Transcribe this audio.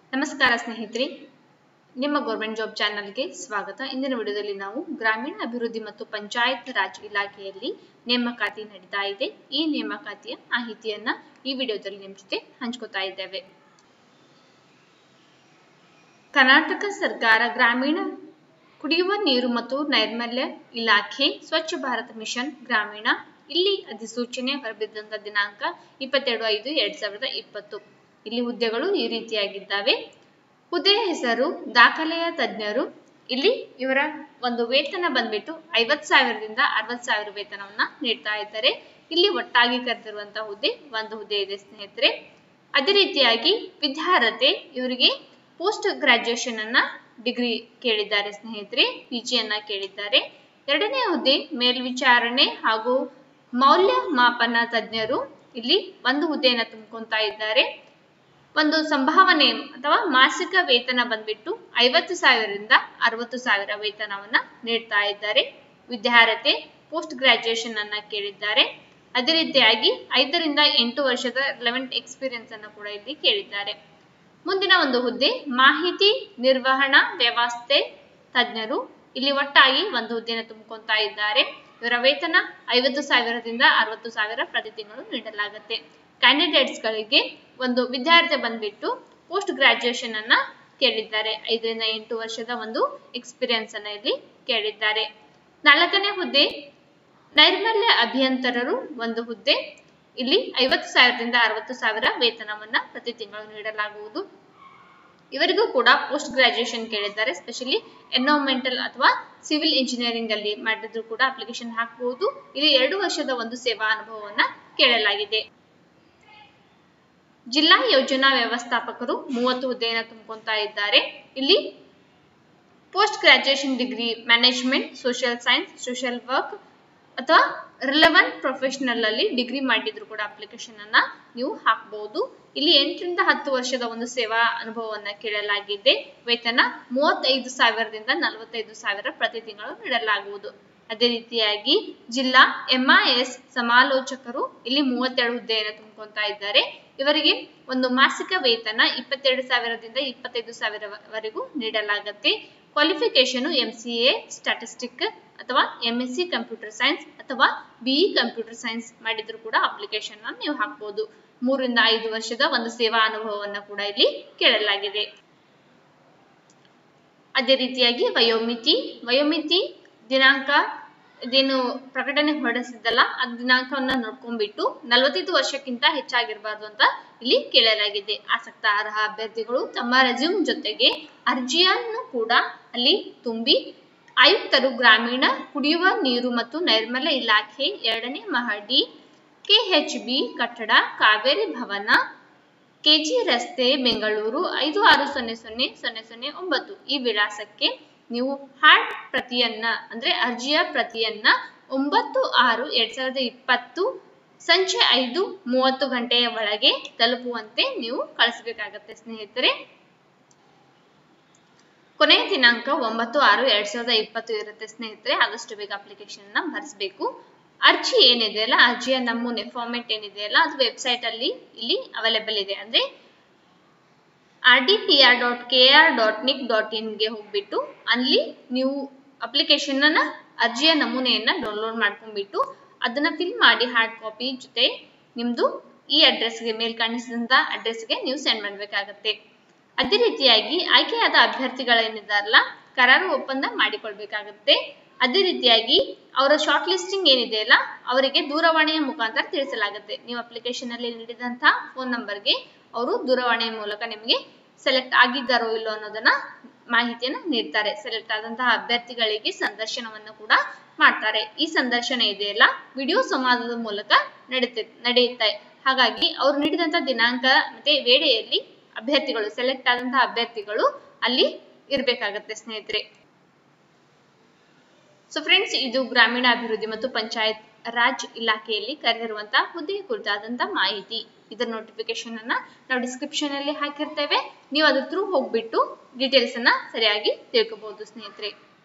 ನಮಸ್ಕಾರ ಸ್ನೇಹಿತರೆ ನಿಮ್ಮ ಗೌರ್ಮೆಂಟ್ ಜಾಬ್ ಚಾನಲ್ಗೆ ಸ್ವಾಗತ ಇಂದಿನ ವಿಡಿಯೋದಲ್ಲಿ ನಾವು ಗ್ರಾಮೀಣ ಅಭಿವೃದ್ಧಿ ಮತ್ತು ಪಂಚಾಯತ್ ರಾಜ್ ಇಲಾಖೆಯಲ್ಲಿ ನೇಮಕಾತಿ ನಡೀತಾ ಇದೆ ಈ ನೇಮಕಾತಿಯ ಮಾಹಿತಿಯನ್ನ ಈ ವಿಡಿಯೋದಲ್ಲಿ ನಿಮ್ಮ ಜೊತೆ ಹಂಚ್ಕೋತಾ ಇದ್ದೇವೆ ಕರ್ನಾಟಕ ಸರ್ಕಾರ ಗ್ರಾಮೀಣ ಕುಡಿಯುವ ನೀರು ಮತ್ತು ನೈರ್ಮಲ್ಯ ಇಲಾಖೆ ಸ್ವಚ್ಛ ಭಾರತ ಮಿಷನ್ ಗ್ರಾಮೀಣ ಇಲ್ಲಿ ಅಧಿಸೂಚನೆ ಹೊರಬಿದ್ದಂತ ದಿನಾಂಕ ಇಪ್ಪತ್ತೆರಡು ಐದು ಎರಡ್ ಸಾವಿರದ ಇಪ್ಪತ್ತು ಇಲ್ಲಿ ಹುದ್ದೆಗಳು ಈ ರೀತಿಯಾಗಿದ್ದಾವೆ ಹುದ್ದೆಯ ಹೆಸರು ದಾಖಲೆಯ ತಜ್ಞರು ಇಲ್ಲಿ ಇವರ ಒಂದು ವೇತನ ಬಂದ್ಬಿಟ್ಟು ಐವತ್ ಸಾವಿರದಿಂದ ಅರವತ್ ಸಾವಿರ ವೇತನವನ್ನ ನೀಡ್ತಾ ಇದ್ದಾರೆ ಇಲ್ಲಿ ಒಟ್ಟಾಗಿ ಕರೆದಿರುವಂತಹ ಹುದ್ದೆ ಒಂದು ಹುದ್ದೆ ಇದೆ ಸ್ನೇಹಿತರೆ ಅದೇ ರೀತಿಯಾಗಿ ವಿದ್ಯಾರ್ಹತೆ ಇವರಿಗೆ ಪೋಸ್ಟ್ ಗ್ರಾಜುಯೇಷನ್ ಅನ್ನ ಡಿಗ್ರಿ ಕೇಳಿದ್ದಾರೆ ಸ್ನೇಹಿತರೆ ಪಿ ಅನ್ನ ಕೇಳಿದ್ದಾರೆ ಎರಡನೇ ಹುದ್ದೆ ಮೇಲ್ವಿಚಾರಣೆ ಹಾಗೂ ಮೌಲ್ಯ ಮಾಪನ ತಜ್ಞರು ಇಲ್ಲಿ ಒಂದು ಹುದ್ದೆಯನ್ನ ತುಂಬಿಕೊಂತಾ ಇದ್ದಾರೆ ಒಂದು ಸಂಭಾವನೆ ಅಥವಾ ಮಾಸಿಕ ವೇತನ ಬಂದ್ಬಿಟ್ಟು ಐವತ್ತು ಸಾವಿರದಿಂದ ಅರವತ್ತು ಸಾವಿರ ವೇತನವನ್ನ ನೀಡ್ತಾ ಇದ್ದಾರೆ ವಿದ್ಯಾರ್ಹತೆ ಪೋಸ್ಟ್ ಗ್ರಾಜುಯೇಷನ್ ಅನ್ನ ಕೇಳಿದ್ದಾರೆ ಅದೇ ರೀತಿಯಾಗಿ ಐದರಿಂದ ಎಂಟು ವರ್ಷದ ಲೆವೆಂತ್ ಎಕ್ಸ್ಪೀರಿಯನ್ಸ್ ಅನ್ನು ಕೂಡ ಇಲ್ಲಿ ಕೇಳಿದ್ದಾರೆ ಮುಂದಿನ ಒಂದು ಹುದ್ದೆ ಮಾಹಿತಿ ನಿರ್ವಹಣಾ ವ್ಯವಸ್ಥೆ ತಜ್ಞರು ಇಲ್ಲಿ ಒಟ್ಟಾಗಿ ಒಂದು ಹುದ್ದೆಯನ್ನು ತುಂಬಿಕೊಂತಾ ಇದ್ದಾರೆ ಇವರ ವೇತನ ಐವತ್ತು ಸಾವಿರದಿಂದ ಅರವತ್ತು ಸಾವಿರ ಪ್ರತಿ ತಿಂಗಳು ನೀಡಲಾಗುತ್ತೆ ಕ್ಯಾಂಡಿಡೇಟ್ಸ್ ಗಳಿಗೆ ಒಂದು ವಿದ್ಯಾರ್ಥಿ ಬಂದ್ಬಿಟ್ಟು ಪೋಸ್ಟ್ ಗ್ರಾಜುಯೇಷನ್ ಅನ್ನ ಕೇಳಿದ್ದಾರೆ ಐದರಿಂದ ಎಂಟು ವರ್ಷದ ಒಂದು ಎಕ್ಸ್ಪೀರಿಯನ್ಸ್ ಅನ್ನ ಇಲ್ಲಿ ಕೇಳಿದ್ದಾರೆ ನಾಲ್ಕನೇ ಹುದ್ದೆ ನೈರ್ಮಲ್ಯ ಅಭಿಯಂತರರು ಒಂದು ಹುದ್ದೆ ಇಲ್ಲಿ ಐವತ್ತು ಸಾವಿರದಿಂದ ಅರವತ್ತು ಸಾವಿರ ವೇತನವನ್ನ ಪ್ರತಿ ತಿಂಗಳು ನೀಡಲಾಗುವುದು ಇವರಿಗೂ ಕೂಡ ಪೋಸ್ಟ್ ಗ್ರಾಜುಯೇಷನ್ ಕೇಳಿದ್ದಾರೆ ಸ್ಪೆಷಲಿ ಎನ್ವೈರನ್ಮೆಂಟಲ್ ಅಥವಾ ಸಿವಿಲ್ ಇಂಜಿನಿಯರಿಂಗ್ ಅಲ್ಲಿ ಮಾಡಿದ್ರು ಕೂಡ ಅಪ್ಲಿಕೇಶನ್ ಹಾಕಬಹುದು ಇಲ್ಲಿ ಎರಡು ವರ್ಷದ ಒಂದು ಸೇವಾ ಅನುಭವವನ್ನ ಕೇಳಲಾಗಿದೆ ಜಿಲ್ಲಾ ಯೋಜನಾ ವ್ಯವಸ್ಥಾಪಕರು ಮೂವತ್ತು ಹುದ್ದೆಯನ್ನು ತುಂಬಿಕೊಂತಾ ಇದ್ದಾರೆ ಇಲ್ಲಿ post graduation degree management social science social work ಅಥವಾ ರಿಲೆವೆಂಟ್ ಪ್ರೊಫೆಷನಲ್ ಅಲ್ಲಿ ಡಿಗ್ರಿ ಮಾಡಿದ್ರು ಕೂಡ ಅಪ್ಲಿಕೇಶನ್ ಅನ್ನ ನೀವು ಹಾಕಬಹುದು ಇಲ್ಲಿ ಎಂಟರಿಂದ ಹತ್ತು ವರ್ಷದ ಒಂದು ಸೇವಾ ಅನುಭವವನ್ನ ಕೇಳಲಾಗಿದೆ ವೇತನ ಮೂವತ್ತೈದು ಸಾವಿರದಿಂದ ನಲವತ್ತೈದು ಸಾವಿರ ಪ್ರತಿ ತಿಂಗಳು ನೀಡಲಾಗುವುದು ಅದೇ ರೀತಿಯಾಗಿ ಜಿಲ್ಲಾ ಎಂಐಎಸ್ ಸಮಾಲೋಚಕರು ಇಲ್ಲಿ ಮೂವತ್ತೆರಡು ಹುದ್ದೆಯನ್ನು ತುಂಬಿಕೊಂತಾ ಇದ್ದಾರೆ ಇವರಿಗೆ ಒಂದು ಮಾಸಿಕ ವೇತನ ಇಪ್ಪತ್ತೆರಡು ಸಾವಿರದಿಂದ ಇಪ್ಪತ್ತೈದು ಸಾವಿರವರೆಗೂ ನೀಡಲಾಗುತ್ತೆ qualification M C A statistic ಅಥವಾ M S C computer science ಅಥವಾ ಬಿಇ ಕಂಪ್ಯೂಟರ್ ಸೈನ್ಸ್ ಮಾಡಿದ್ರು ಕೂಡ ಅಪ್ಲಿಕೇಶನ್ ನೀವು ಹಾಕಬಹುದು ಮೂರಿಂದ ಐದು ವರ್ಷದ ಒಂದು ಸೇವಾ ಅನುಭವವನ್ನು ಕೂಡ ಇಲ್ಲಿ ಕೇಳಲಾಗಿದೆ ಅದೇ ರೀತಿಯಾಗಿ ವಯೋಮಿತಿ ವಯೋಮಿತಿ ದಿನಾಂಕ ಇದೇನು ಪ್ರಕಟಣೆ ಹೊರಡಿಸಿದ್ದಲ್ಲ ಆ ದಿನಾಂಕವನ್ನ ನೋಡ್ಕೊಂಡ್ಬಿಟ್ಟು ನಲವತ್ತೈದು ವರ್ಷಕ್ಕಿಂತ ಹೆಚ್ಚಾಗಿರಬಾರ್ದು ಅಂತ ಇಲ್ಲಿ ಕೇಳಲಾಗಿದೆ ಆಸಕ್ತ ಅರ್ಹ ಅಭ್ಯರ್ಥಿಗಳು ತಮ್ಮ ರೆಸ್ಯೂಮ್ ಜೊತೆಗೆ ಅರ್ಜಿಯನ್ನು ಕೂಡ ಅಲ್ಲಿ ತುಂಬಿ ಆಯುಕ್ತರು ಗ್ರಾಮೀಣ ಕುಡಿಯುವ ನೀರು ಮತ್ತು ನೈರ್ಮಲ್ಯ ಇಲಾಖೆ ಎರಡನೇ ಮಹಡಿ ಕೆಎಚ್ಬಿ ಕಟ್ಟಡ ಕಾವೇರಿ ಭವನ ಕೆಜಿ ರಸ್ತೆ ಬೆಂಗಳೂರು ಐದು ಆರು ಸೊನ್ನೆ ಸೊನ್ನೆ ಸೊನ್ನೆ ಸೊನ್ನೆ ಒಂಬತ್ತು ಈ ವಿಳಾಸಕ್ಕೆ ನೀವು ಹಾರ್ಡ್ ಪ್ರತಿಯನ್ನ ಅಂದ್ರೆ ಅರ್ಜಿಯ ಪ್ರತಿಯನ್ನ ಒಂಬತ್ತು ಆರು ಎರಡ್ ಸಾವಿರದ ಇಪ್ಪತ್ತು ಸಂಜೆ ಐದು ಮೂವತ್ತು ಗಂಟೆಯ ಒಳಗೆ ತಲುಪುವಂತೆ ನೀವು ಕಳಿಸಬೇಕಾಗತ್ತೆ ಸ್ನೇಹಿತರೆ ಕೊನೆಯ ದಿನಾಂಕ ಒಂಬತ್ತು ಆರು ಎರಡ್ ಸಾವಿರದ ಇಪ್ಪತ್ತು ಇರುತ್ತೆ ಸ್ನೇಹಿತರೆ ಆದಷ್ಟು ಬೇಗ ಅಪ್ಲಿಕೇಶನ್ ನ ಭರಿಸಬೇಕು ಅರ್ಜಿ ಏನಿದೆಯಲ್ಲ ಅರ್ಜಿಯ ನಮೂನೆ ಫಾರ್ಮೆಟ್ ಏನಿದೆಯಲ್ಲ ಅದು ವೆಬ್ಸೈಟ್ ಅಲ್ಲಿ ಇಲ್ಲಿ ಅವೈಲೇಬಲ್ ಇದೆ ಅಂದ್ರೆ R D P R dot K R dot nic dot ಇನ್ಗೆ ಹೋಗ್ಬಿಟ್ಟು ಅಲ್ಲಿ ನೀವು ಅಪ್ಲಿಕೇಶನ್ ಅನ್ನ ಅರ್ಜಿಯ ನಮೂನೆಯನ್ನ ಡೌನ್ಲೋಡ್ ಮಾಡ್ಕೊಂಡ್ಬಿಟ್ಟು ಅದನ್ನ ಫಿಲ್ ಮಾಡಿ ಹಾರ್ಡ್ ಕಾಪಿ ಜೊತೆ ನಿಮ್ದು ಈ ಅಡ್ರೆಸ್ಗೆ ಮೇಲ್ ಕಾಣಿಸಿದಂತ ಅಡ್ರೆಸ್ಗೆ ನೀವು ಸೆಂಡ್ ಮಾಡಬೇಕಾಗತ್ತೆ ಅದೇ ರೀತಿಯಾಗಿ ಆಯ್ಕೆಯಾದ ಅಭ್ಯರ್ಥಿಗಳೇನಿದಾರಲ್ಲ ಕರಾರು ಒಪ್ಪಂದ ಮಾಡಿಕೊಳ್ಬೇಕಾಗುತ್ತೆ ಅದೇ ರೀತಿಯಾಗಿ ಅವರ ಶಾರ್ಟ್ ಲಿಸ್ಟಿಂಗ್ ಏನಿದೆಯಲ್ಲ ಅವರಿಗೆ ದೂರವಾಣಿಯ ಮುಖಾಂತರ ತಿಳಿಸಲಾಗುತ್ತೆ ನೀವು ಅಪ್ಲಿಕೇಶನ್ ಅಲ್ಲಿ ನೀಡಿದಂತಹ ಫೋನ್ ನಂಬರ್ಗೆ ಅವರು ದೂರವಾಣಿಯ ಮೂಲಕ ನಿಮಗೆ ಸೆಲೆಕ್ಟ್ ಆಗಿದ್ದಾರೋ ಇಲ್ಲೋ ಅನ್ನೋದನ್ನ ಮಾಹಿತಿಯನ್ನು ನೀಡ್ತಾರೆ ಸೆಲೆಕ್ಟ್ ಆದಂತಹ ಅಭ್ಯರ್ಥಿಗಳಿಗೆ ಸಂದರ್ಶನವನ್ನು ಕೂಡ ಮಾಡ್ತಾರೆ ಈ ಸಂದರ್ಶನ ಇದೆಯಲ್ಲ ವಿಡಿಯೋ ಸಂವಾದದ ಮೂಲಕ ನಡೀತೆ ನಡೆಯುತ್ತೆ ಹಾಗಾಗಿ ಅವ್ರು ನೀಡಿದಂತಹ ದಿನಾಂಕ ಮತ್ತೆ ವೇಳೆಯಲ್ಲಿ ಅಭ್ಯರ್ಥಿಗಳು ಸೆಲೆಕ್ಟ್ ಆದಂತಹ ಅಭ್ಯರ್ಥಿಗಳು ಅಲ್ಲಿ ಇರಬೇಕಾಗತ್ತೆ ಸ್ನೇಹಿತರೆ ಸೊ ಫ್ರೆಂಡ್ಸ್ ಇದು ಗ್ರಾಮೀಣ ಅಭಿವೃದ್ಧಿ ಮತ್ತು ಪಂಚಾಯತ್ ರಾಜ್ ಇಲಾಖೆಯಲ್ಲಿ ಕರೆದಿರುವಂತಹ ಹುದ್ದೆಯ ಕುರಿತಾದಂತಹ ಮಾಹಿತಿ ಇದರ ನೋಟಿಫಿಕೇಶನ್ ಅನ್ನ ನಾವು ಡಿಸ್ಕ್ರಿಪ್ಷನ್ ಅಲ್ಲಿ ಹಾಕಿರ್ತೇವೆ ನೀವು ಅದ್ರ ಥ್ರೂ ಹೋಗ್ಬಿಟ್ಟು ಡೀಟೇಲ್ಸ್ ಅನ್ನ ಸರಿಯಾಗಿ ತಿಳ್ಕೋಬಹುದು ಸ್ನೇಹಿತರೆ